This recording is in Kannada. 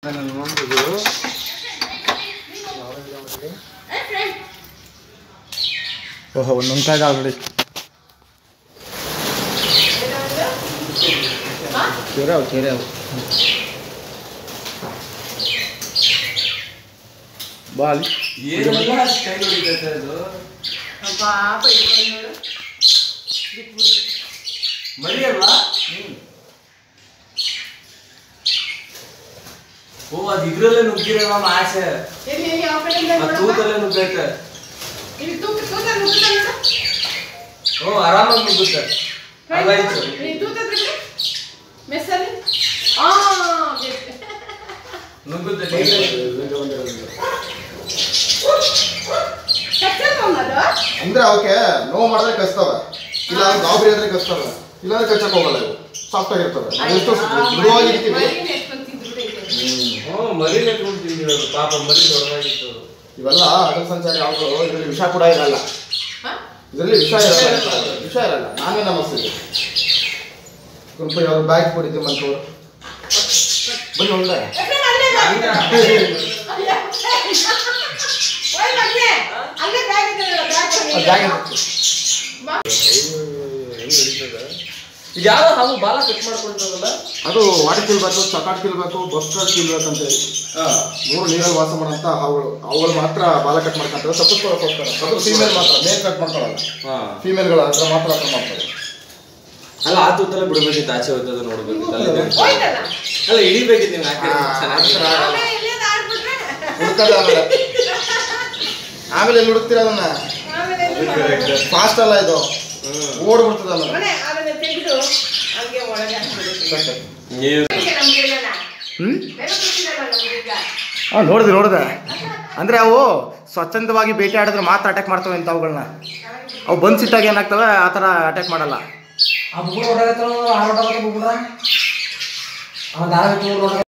ನಾನು ನೋಡ್ಬೋದು ಓಹೋ ಒಂದು ನುಂಕಾಗ ಆಲ್ರೆಡಿ ಕೆರೆ ಅವು ಕೆರೆ ಅವು ಬಾ ಅಲ್ಲಿ ಏನೆಲ್ಲ ಕೈ ಹೊಡಿತೈತೆ ಅದು ಪಾಪ ಇಟ್ಕೊಂಡು ನೋಡು ಬಿಟ್ಬಿಡು ಮರಿ ಅಲ್ವಾ ಓ ಅದು ಇದ್ರಲ್ಲೇ ನುಗ್ಗಿರೋ ನಮ್ಮ ಆಸೆ ಎಲ್ಲಿ ಎಲ್ಲಿ ಯಾವ ಕಡೆಯಿಂದ ಆ ನೋಡಪ್ಪ? ತೂತಲ್ಲೇ ನುಗ್ಗೈತೆ ಇಲ್ಲಿ ತೂಕ ತೂಕ ನುಗ್ಗುತ್ತಾ ನೋಡು? ಹ್ಞೂ ಆರಾಮಾಗಿ ನುಗ್ಗುತ್ತೆ ಅದಾಯ್ತು ನೀ ತೂಕ ಬಿಟ್ರೆ ಮೆಸ್ಸಲ್ಲಿ ಆ ಬೇಕು. ನುಗ್ಗುತ್ತೆ ನೀಟಾಗಿ. ಕಚ್ಚಲ್ವಾ ಅದು? ಅಂದ್ರೆ ಅವಕ್ಕೆ ನೋವು ಮಾಡಿದ್ರೆ ಕಚ್ತವೆ ಇಲ್ಲ ಗಾಬರಿ ಆದ್ರೆ ಕಚ್ತವೆ ಇಲ್ಲಾಂದ್ರೆ ಕಚ್ಚಕ್ ಹೋಗಲ್ಲ ಇವು ಸಾಫ್ಟ್ ಆಗಿರ್ತವೆ ಎಷ್ಟು ಮೃದುವಾಗಿ ಇರ್ತೀವಿ ಮರಿನ ಎತ್ಕೊಂಡ್ ತಿಂದ್ಬಿಟ್ಟೈತೆ. ಹ್ಞೂ ಮರಿನೇ ಕೂಡ್ ತಿಂದಿರೋದು ಪಾಪ ಮರಿ ದೊಡ್ಡದಾಗಿತ್ತು ಅದು. ಇವೆಲ್ಲ ಅಡಲ್ ಸಂಚಾರಿ ಅವುಗಳು ಇದರಲ್ಲಿ ವಿಷ ಕೂಡ ಇರಲ್ಲ ಹಾ? ಇದರಲ್ಲಿ ವಿಷ ಇರಲ್ಲ ವಿಷ ಇರಲ್ಲ ನಾವೇ ನಮಸ್ತಿದ್ದೆ ಸ್ವಲ್ಪ ಅವ್ರ ಬ್ಯಾಗ್ ಕೊಡಿದ್ದೆ ಮಂತವ್ರು ಬನ್ನಿ ಒಳ್ಳೆ ಎಫ್ರೆಮ್, ಅಲ್ಲೇ bag ಇದೆ. ಅಲ್ಲೇ. ಓಯ್ ಮಗ್ನೆ, ಅಲ್ಲೇ bag ಇದೆ ನೋಡು, bag ಕೊಡಿ. ಬ್ಯಾಗ್ ಬಾ. ಇದು ಯಾವ್ದೋ ಹಾವು ಬಾಲ ಕಟ್ ಮಾಡ್ಕೊಂತದಲ್ಲ ಅದು ವಾಟಿ ತಿಲ್ಬೇಕು ಚಕಾಟ್ ತಿಲ್ಬೇಕು ಬಸ್ಕರ್ ತಿಲ್ಬೇಕು ಅಂತ ಹೇಳಿ ಮೂರು ನೀರಲ್ಲಿ ವಾಸ ಮಾಡೋಂಥ ಹಾವುಗಳು ಅವುಗಳು ಮಾತ್ರ ಬಾಲ ಕಟ್ ಮಾಡ್ಕೊಂತಾರೆ ತಪ್ಪಿಸ್ಕೊಳಕ್ಕೋಸ್ಕರ ಅದು ಫೀಮೇಲ್ ಮಾತ್ರ ಮೇಲ್ ಕಟ್ ಮಾಡ್ಕೊಳ್ಳಲ್ಲ ಹಾಂ ಫೀಮೇಲ್ಗಳು ಹತ್ರ ಮಾತ್ರ ಹತ್ರ ಮಾಡ್ತಾರೆ ಅಲ್ಲ ಆ ತೂತಲ್ಲೇ ಬಿಡ್ಬೇಕಿತ್ತು ಆಚೆ ಹೋಯ್ತದ ನೋಡ್ಬೇಕಿತ್ತು ಅಲ್ಲಿದೆ. ಹೋಯ್ತಲ್ಲ? ಅಲ್ಲ ಇಳಿಬೇಕಿತ್ತು ನೀವು ಯಾಕೆ ಹಾ, ಚೆನ್ನಾಗಿ ಆಮೇಲೆ ಇಲ್ಲಿಂದ ಆಡ್ಬಿಟ್ರೆ? ಹುಡ್ಕದ ಆಮೇಲೆ ಆಮೇಲೆ ಎಲ್ಲಿ ಹುಡುಕ್ತೀರ ಅದನ್ನ ಆಮೇಲೆ ಎಲ್ಲಿ ಮಾಡೋದು? ಫಾಸ್ಟ್ ಅಲ್ಲ ಇದು ಹ್ಮ್ ಓಡ್ಬಿಡ್ತದೆ ಆಮೇಲೆ ಮನೆ ಅದನ್ನ ತೆಗೆದು ಹಂಗೆ ಒಳಗೆ ಹಾಕ್ಬಿಡುತ್ತೆ. ನೀವು ಅದಕ್ಕೆ ನಮ್ ಗಿಡನ. ಹ್ಮ್ ಬೇರೆ ಗೊತ್ತಿಲ್ಲಲ್ಲ ನಮ್ ಗಿಡ. ಹಾಂ ನೋಡಿದೆ ನೋಡಿದೆ ಅಂದರೆ ಅವು ಸ್ವಚ್ಛಂದವಾಗಿ ಬೇಟೆ ಆಡಿದ್ರೆ ಮಾತ್ರ ಅಟ್ಯಾಕ್ ಮಾಡ್ತವೆ ಅಂತ ಅವುಗಳನ್ನ ಅವು ಬಂದ್ ಸಿಟ್ಟಾಗ ಏನಾಗ್ತವೆ ಆ ಥರ ಅಟ್ಯಾಕ್ ಮಾಡಲ್ಲ ಆ ಬುಗುಡ ಹೊರಗತ್ತಲ್ಲ ಆರೋಟ ಬುಗುಡ ಅವ ದಾರ